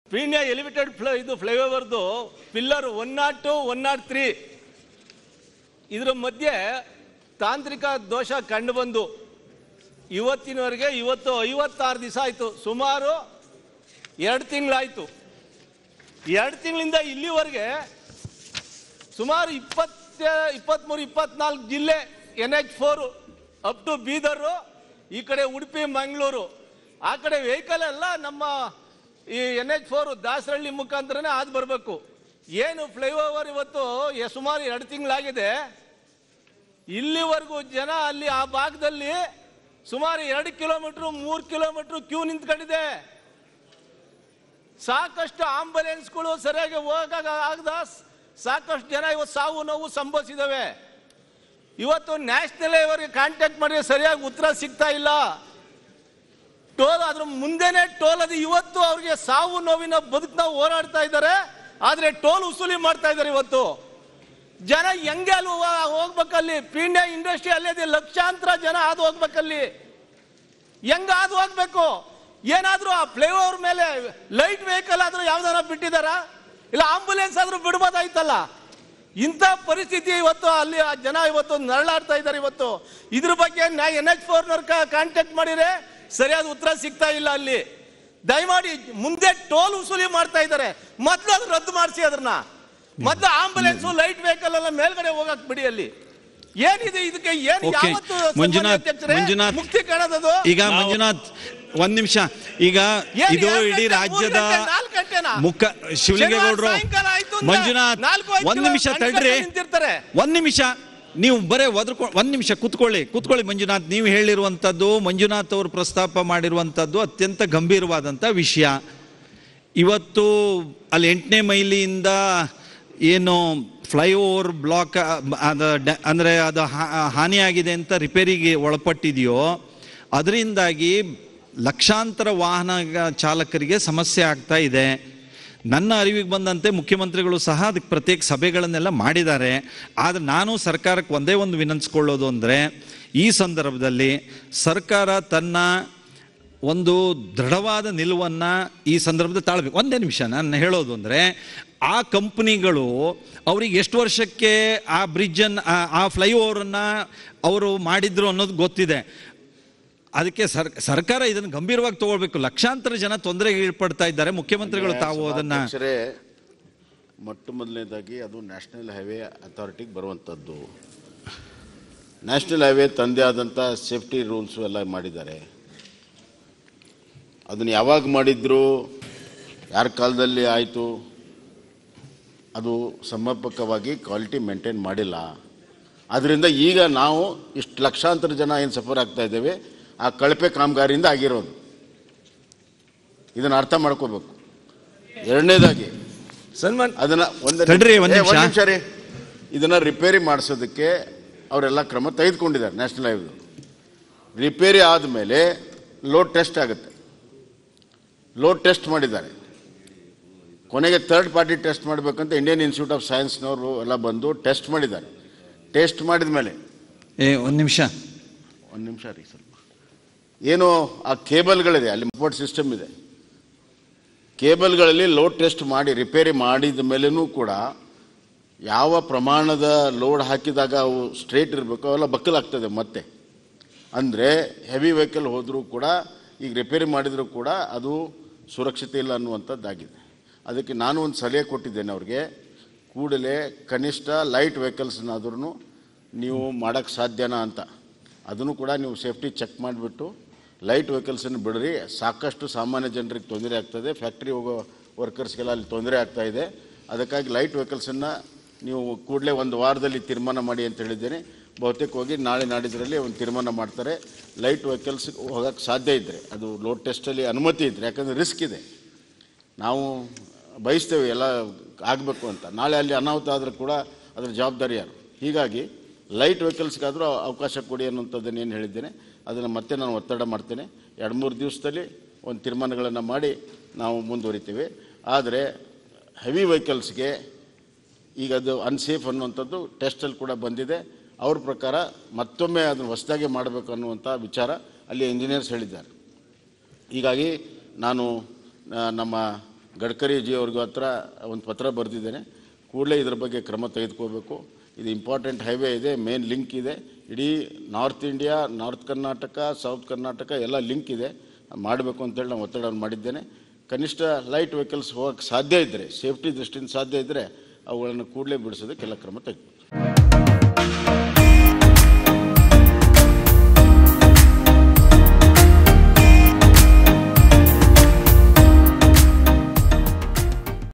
Peenya elevated fly ಇದು ಫ್ಲೈಓವರ್ದು pillar one nought two one nought three ಇದರ ಮಧ್ಯೆ ತಾಂತ್ರಿಕ ದೋಷ ಕಂಡು ಬಂದು ಇವತ್ತಿನವರೆಗೆ ಇವತ್ತು ಐವತ್ತಾರು ದಿವಸ ಆಯಿತು ಸುಮಾರು ಎರಡು ತಿಂಗಳಾಯಿತು ಎರಡು ತಿಂಗಳಿಂದ ಇಲ್ಲಿವರೆಗೆ ಸುಮಾರು ಇಪ್ಪತ್ತ ಇಪ್ಪತ್ತ್ಮೂರು ಇಪ್ಪತ್ನಾಲ್ಕು ಜಿಲ್ಲೆ N H four up to Bidar ಈ ಕಡೆ ಉಡುಪಿ ಮಂಗಳೂರು ಆ ಕಡೆ ವೆಹಿಕಲ್ ಎಲ್ಲ ನಮ್ಮ ಈ ಎನ್ ಎಚ್ ಫೋರು ದಾಸರಳ್ಳಿ ಮುಖಾಂತರನೇ ಹಾದು ಬರಬೇಕು ಏನು ಫ್ಲೈಓವರ್ ಇವತ್ತು ಎ- ಸುಮಾರು ಎರಡು ತಿಂಗಳಾಗಿದೆ ಇಲ್ಲಿವರೆಗೂ ಜನ ಅಲ್ಲಿ ಆ ಭಾಗದಲ್ಲಿ ಸುಮಾರು ಎರಡು ಕಿಲೋಮೀಟ್ರು ಮೂರು ಕಿಲೋಮೀಟ್ರು ಕ್ಯೂ ನಿಂತ್ಕೊಂಡಿದೆ ಸಾಕಷ್ಟು ಆಂಬುಲೆನ್ಸ್ಗಳು ಸರಿಯಾಗಿ ಹೋಗಾಗ ಆಗದ ಸಾಕಷ್ಟು ಜನ ಇವತ್ತು ಸಾವು ನೋವು ಸಂಭವಿಸಿದಾವೆ ಇವತ್ತು ನ್ಯಾಷನಲ್ ಇವರಿಗೆ ಕಾಂಟ್ಯಾಕ್ಟ್ ಮಾಡಿದ್ರೆ ಸರಿಯಾಗಿ ಉತ್ತರ ಸಿಗ್ತಾ ಇಲ್ಲ ಟೋಲ್ ಅದ್ರ ಮುಂದೆನೆ ಟೋಲ್ ಅದು ಇವತ್ತು ಅವ್ರಿಗೆ ಸಾವು ನೋವಿನ ಬದುಕನ್ನ ಹೋರಾಡ್ತಾ ಇದ್ದಾರೆ ಆದ್ರೆ ಟೋಲ್ ವಸೂಲಿ ಮಾಡ್ತಾ ಇದ್ದಾರೆ ಇವತ್ತು ಜನ ಹೆಂಗೆ ಅಲ್ಲಿ ಹೋಗ- ಹೋಗ್ಬೇಕಲ್ಲಿ ಪೀಣ್ಯ ಇಂಡಸ್ಟ್ರಿ ಅಲ್ಲೇ ಲಕ್ಷಾಂತರ ಜನ ಹಾದು ಹೋಗ್ಬೇಕಲ್ಲಿ ಹೆಂಗ ಹಾದು ಹೋಗ್ಬೇಕು ಏನಾದ್ರೂ ಆ ಫ್ಲೈಓವರ್ ಮೇಲೆ ಲೈಟ್ ವೆಹಿಕಲ್ ಆದ್ರೂ ಯಾವ್ದಾರ ಬಿಟ್ಟಿದಾರ ಇಲ್ಲ ಆಂಬುಲೆನ್ಸ್ ಆದ್ರೂ ಬಿಡ್ಬೋದಾಯ್ತಲ್ಲ ಇಂಥ ಪರಿಸ್ಥಿತಿ ಇವತ್ತು ಅಲ್ಲಿ ಆ ಜನ ಇವತ್ತು ನರಳಾಡ್ತಾ ಇದ್ದಾರೆ ಇವತ್ತು ಇದ್ರ ಬಗ್ಗೆ ಎನ್ ಎಚ್ ಫೋರ್ನವ್ರ ಕಾಂಟ್ಯಾಕ್ಟ್ ಮಾಡಿದ್ರೆ ಸರಿಯಾದ ಉತ್ತರ ಸಿಗ್ತಾ ಇಲ್ಲ ಅಲ್ಲಿ ದಯಮಾಡಿ ಮುಂದೆ ಟೋಲ್ ವಸೂಲಿ ಮಾಡ್ತಾ ಇದ್ದಾರೆ ಮೊದ್ಲು ಅದು ರದ್ದು ಮಾಡಿಸಿ ಅದನ್ನ ಮೊದ್ಲು ಆಂಬುಲೆನ್ಸ್ ಲೈಟ್ ವೆಹಿಕಲ್ ಎಲ್ಲ ಮೇಲ್ಗಡೆ ಹೋಗಕ್ ಬಿಡಿ ಅಲ್ಲಿ ಏನಿದೆ ಇದಕ್ಕೆ ಏನ್ Okay. ಯಾವತ್ತು ಸನ್ಮಾನ್ಯ ಮಂಜುನಾಥ್, ಅಧ್ಯಕ್ಷರೇ, ಮಂಜುನಾಥ್. ಮುಕ್ತಿ ಕಾಣೋದದು ಈಗ ಮಂಜುನಾಥ್ ಒಂದ್ ನಿಮಿಷ ಈಗ ಏನ್ ಇದು ಎರಡು ಇಡೀ ಗಂಟೆ, ರಾಜ್ಯದ ಮೂರು ಗಂಟೆ, ನಾಲ್ಕು ಗಂಟೆನಾ? ಮುಖ ಶಿವಲಿಂಗೇಗೌಡರು ಶನಿವಾರ ಸಾಯಂಕಾಲ ಆಯ್ತು ಅಂದ್ರೆ ಮಂಜುನಾಥ್ ನಾಲ್ಕು ಐದು ಒಂದ್ ನಿಮಿಷ ಕಿಲೋಮೀಟರ್ ತಡ್ರಿ ನಿಂತಿರ್ತಾರೆ. ಒಂದ್ ನಿಮಿಷ ನೀವು ಬರೇ ಒದ್ರಕೊ ಒಂದ್ ನಿಮಿಷ ಕೂತ್ಕೊಳ್ಳಿ ಕೂತ್ಕೊಳ್ಳಿ ಮಂಜುನಾಥ್ ನೀವು ಹೇಳಿರುವಂತದ್ದು ಮಂಜುನಾಥ್ ಅವರು ಪ್ರಸ್ತಾಪ ಮಾಡಿರುವಂತದ್ದು ಅತ್ಯಂತ ಗಂಭೀರವಾದಂತ ವಿಷಯ ಇವತ್ತು ಅಲ್ಲಿ ಎಂಟನೇ ಮೈಲಿಯಿಂದ ಏನು ಫ್ಲೈಓವರ್ ಬ್ಲಾಕ್ ಅದು ಡ- ಅಂದ್ರೆ ಅದು ಹಾ- ಹಾನಿಯಾಗಿದೆ ಅಂತ ರಿಪೇರಿಗೆ ಒಳಪಟ್ಟಿದೆಯೋ ಅದರಿಂದಾಗಿ ಲಕ್ಷಾಂತರ ವಾಹನ ಚಾಲಕರಿಗೆ ಸಮಸ್ಯೆ ಆಗ್ತಾ ಇದೆ ನನ್ನ ಅರಿವಿಗೆ ಬಂದಂತೆ ಮುಖ್ಯಮಂತ್ರಿಗಳು ಸಹ ಅದಕ್ಕೆ ಪ್ರತ್ಯೇಕ ಸಭೆಗಳನ್ನೆಲ್ಲ ಮಾಡಿದ್ದಾರೆ ಆದರೆ ನಾನು ಸರ್ಕಾರಕ್ಕೆ ಒಂದೇ ಒಂದು ವಿನಂತಿಸ್ಕೊಳ್ಳೋದು ಅಂದರೆ ಈ ಸಂದರ್ಭದಲ್ಲಿ ಸರ್ಕಾರ ತನ್ನ ಒಂದು ದೃಢವಾದ ನಿಲುವನ್ನು ಈ ಸಂದರ್ಭದಲ್ಲಿ ತಾಳ್ಬೇಕು ಒಂದೇ ನಿಮಿಷ ನಾನು ಹೇಳೋದು ಅಂದರೆ ಆ ಕಂಪ್ನಿಗಳು ಅವ್ರಿಗೆ ಎಷ್ಟು ವರ್ಷಕ್ಕೆ ಆ ಬ್ರಿಡ್ಜನ್ನು ಆ ಫ್ಲೈಓವರನ್ನು ಅವರು ಮಾಡಿದ್ರು ಅನ್ನೋದು ಗೊತ್ತಿದೆ ಅದಕ್ಕೆ ಸರ್ ಸರ್ಕಾರ ಇದನ್ನು ಗಂಭೀರವಾಗಿ ತಗೊಳ್ಬೇಕು ಲಕ್ಷಾಂತರ ಜನ ತೊಂದರೆಗೆ ಈಡ್ಪಡ್ತಾ ಇದ್ದಾರೆ ಮುಖ್ಯಮಂತ್ರಿಗಳು ತಾವು ಅದನ್ನ ಅಧ್ಯಕ್ಷರೇ ಮೊಟ್ಟ ಮೊದಲನೇದಾಗಿ ಅದು ನ್ಯಾಷನಲ್ ಹೈವೇ ಅಥಾರಿಟಿಗೆ ಬರುವಂಥದ್ದು ನ್ಯಾಷನಲ್ ಹೈವೇ ತಂದೆ ಆದಂಥ ಸೇಫ್ಟಿ ರೂಲ್ಸು ಎಲ್ಲ ಮಾಡಿದ್ದಾರೆ ಅದನ್ನು ಯಾವಾಗ ಮಾಡಿದ್ರು ಯಾರ ಕಾಲದಲ್ಲಿ ಆಯಿತು ಅದು ಸಮರ್ಪಕವಾಗಿ ಕ್ವಾಲಿಟಿ ಮೇಂಟೈನ್ ಮಾಡಿಲ್ಲ ಅದರಿಂದ ಈಗ ನಾವು ಇಷ್ಟು ಲಕ್ಷಾಂತರ ಜನ ಏನು ಸಫರ್ ಆಗ್ತಾ ಇದ್ದೇವೆ ಆ ಕಳಪೆ ಕಾಮಗಾರಿಯಿಂದ ಆಗಿರೋದು ಇದನ್ನು ಅರ್ಥ ಮಾಡ್ಕೋಬೇಕು ಎರಡನೇದಾಗಿ ಸನ್ಮಾನ್ ಅದನ್ನ ಒಂದು ತಡ್ರಿ, ಒಂದ್ ಏ, ನಿಮಿಷ. ನಿಮಿಷ ರೀ ಇದನ್ನ ರಿಪೇರಿ ಮಾಡಿಸೋದಕ್ಕೆ ಅವರೆಲ್ಲ ಕ್ರಮ ತೆಗೆದುಕೊಂಡಿದ್ದಾರೆ ನ್ಯಾಷನಲ್ ಹೈವೇ ರಿಪೇರಿ ಆದಮೇಲೆ ಲೋಡ್ ಟೆಸ್ಟ್ ಆಗುತ್ತೆ ಲೋಡ್ ಟೆಸ್ಟ್ ಮಾಡಿದ್ದಾರೆ ಕೊನೆಗೆ ಥರ್ಡ್ ಪಾರ್ಟಿ ಟೆಸ್ಟ್ ಮಾಡಬೇಕಂತ ಇಂಡಿಯನ್ ಇನ್ಸ್ಟಿಟ್ಯೂಟ್ ಆಫ್ ಸೈನ್ಸ್ನವರು ಎಲ್ಲ ಬಂದು ಟೆಸ್ಟ್ ಮಾಡಿದ್ದಾರೆ ಟೆಸ್ಟ್ ಮಾಡಿದ ಮೇಲೆ ಏ ಒಂದು ನಿಮಿಷ ಒಂದು ನಿಮಿಷ ರೀ ಸ್ವಲ್ಪ ಏನು ಆ ಕೇಬಲ್ಗಳಿದೆ ಅಲ್ಲಿ ಮಪೋರ್ಟ್ ಸಿಸ್ಟಮ್ ಇದೆ ಕೇಬಲ್ಗಳಲ್ಲಿ ಲೋಡ್ ಟೆಸ್ಟ್ ಮಾಡಿ ರಿಪೇರಿ ಮಾಡಿದ ಮೇಲೂ ಕೂಡ ಯಾವ ಪ್ರಮಾಣದ ಲೋಡ್ ಹಾಕಿದಾಗ ಅವು ಸ್ಟ್ರೇಟ್ ಇರಬೇಕು ಅವೆಲ್ಲ ಬಕ್ಕಲಾಗ್ತದೆ ಮತ್ತೆ ಅಂದರೆ ಹೆವಿ ವೆಹಿಕಲ್ ಹೋದರೂ ಕೂಡ ಈಗ ರಿಪೇರಿ ಮಾಡಿದರೂ ಕೂಡ ಅದು ಸುರಕ್ಷತೆ ಇಲ್ಲ ಅನ್ನುವಂಥದ್ದಾಗಿದೆ ಅದಕ್ಕೆ ನಾನು ಒಂದು ಸಲಹೆ ಕೊಟ್ಟಿದ್ದೇನೆ ಅವ್ರಿಗೆ ಕೂಡಲೇ ಕನಿಷ್ಠ ಲೈಟ್ ವೆಹಿಕಲ್ಸ್ನಾದ್ರೂ ನೀವು ಮಾಡೋಕ್ಕೆ ಸಾಧ್ಯನಾ ಅಂತ ಅದನ್ನು ಕೂಡ ನೀವು ಸೇಫ್ಟಿ ಚೆಕ್ ಮಾಡಿಬಿಟ್ಟು ಲೈಟ್ ವೆಹಿಕಲ್ಸನ್ನು ಬಿಡ್ರಿ ಸಾಕಷ್ಟು ಸಾಮಾನ್ಯ ಜನರಿಗೆ ತೊಂದರೆ ಆಗ್ತದೆ ಫ್ಯಾಕ್ಟ್ರಿ ಹೋಗೋ ವರ್ಕರ್ಸ್ಗೆಲ್ಲ ಅಲ್ಲಿ ತೊಂದರೆ ಆಗ್ತಾ ಇದೆ ಅದಕ್ಕಾಗಿ ಲೈಟ್ ವೆಹಿಕಲ್ಸನ್ನು ನೀವು ಕೂಡಲೇ ಒಂದು ವಾರದಲ್ಲಿ ತೀರ್ಮಾನ ಮಾಡಿ ಅಂತ ಹೇಳಿದ್ದೇನೆ ಬಹುತೇಕವಾಗಿ ನಾಳೆ ನಾಡಿದ್ರಲ್ಲಿ ಒಂದು ತೀರ್ಮಾನ ಮಾಡ್ತಾರೆ ಲೈಟ್ ವೆಹಿಕಲ್ಸ್ ಹೋಗೋಕ್ಕೆ ಸಾಧ್ಯ ಇದ್ದರೆ ಅದು ಲೋಡ್ ಟೆಸ್ಟಲ್ಲಿ ಅನುಮತಿ ಇದ್ದರೆ ಯಾಕಂದರೆ ರಿಸ್ಕ್ ಇದೆ ನಾವು ಬಯಸ್ತೇವೆ ಎಲ್ಲ ಆಗಬೇಕು ಅಂತ ನಾಳೆ ಅಲ್ಲಿ ಅನಾಹುತ ಆದರೂ ಕೂಡ ಅದರ ಜವಾಬ್ದಾರಿ ಯಾರು ಹೀಗಾಗಿ ಲೈಟ್ ವೆಹಿಕಲ್ಸ್ಗಾದರೂ ಅವಕಾಶ ಕೊಡಿ ಅನ್ನುವಂಥದ್ದನ್ನು ಏನು ಹೇಳಿದ್ದೇನೆ ಅದನ್ನು ಮತ್ತೆ ನಾನು ಒತ್ತಡ ಮಾಡ್ತೇನೆ ಎರಡು ಮೂರು ದಿವಸದಲ್ಲಿ ಒಂದು ತೀರ್ಮಾನಗಳನ್ನು ಮಾಡಿ ನಾವು ಮುಂದುವರಿತೀವಿ ಆದರೆ ಹೆವಿ ವೆಹಿಕಲ್ಸ್ಗೆ ಈಗ ಅದು ಅನ್ಸೇಫ್ ಅನ್ನುವಂಥದ್ದು ಟೆಸ್ಟಲ್ಲಿ ಕೂಡ ಬಂದಿದೆ ಅವ್ರ ಪ್ರಕಾರ ಮತ್ತೊಮ್ಮೆ ಅದನ್ನು ಹೊಸದಾಗಿ ಮಾಡಬೇಕು ಅನ್ನುವಂಥ ವಿಚಾರ ಅಲ್ಲಿ ಇಂಜಿನಿಯರ್ಸ್ ಹೇಳಿದ್ದಾರೆ ಹೀಗಾಗಿ ನಾನು ಆ, ನಮ್ಮ ಗಡ್ಕರಿ ಜಿ ಅವ್ರಿಗೂ ಹತ್ರ ಒಂದು ಪತ್ರ ಬರೆದಿದ್ದೇನೆ ಕೂಡಲೇ ಇದ್ರ ಬಗ್ಗೆ ಕ್ರಮ ತೆಗೆದುಕೋಬೇಕು ಇದು ಇಂಪಾರ್ಟೆಂಟ್ ಹೈವೇ ಇದೆ ಮೇನ್ ಲಿಂಕ್ ಇದೆ ಇಡೀ north India north Karnataka south Karnataka ಎಲ್ಲ ಲಿಂಕ್ ಇದೆ ಮಾಡಬೇಕು ಅಂತೇಳಿ ನಾನು ಒತ್ತಡ ಮಾಡಿದ್ದೇನೆ ಕನಿಷ್ಠ ಲೈಟ್ ವೆಹಿಕಲ್ಸ್ ಹೋಗಕ್ಕೆ ಸಾಧ್ಯ ಇದ್ದರೆ ಸೇಫ್ಟಿ ದೃಷ್ಟಿಯಿಂದ ಸಾಧ್ಯ ಇದ್ದರೆ ಅವುಗಳನ್ನು ಕೂಡಲೇ ಬಿಡಿಸೋದಕ್ಕೆಲ್ಲ ಕ್ರಮ ತೆಗೆದು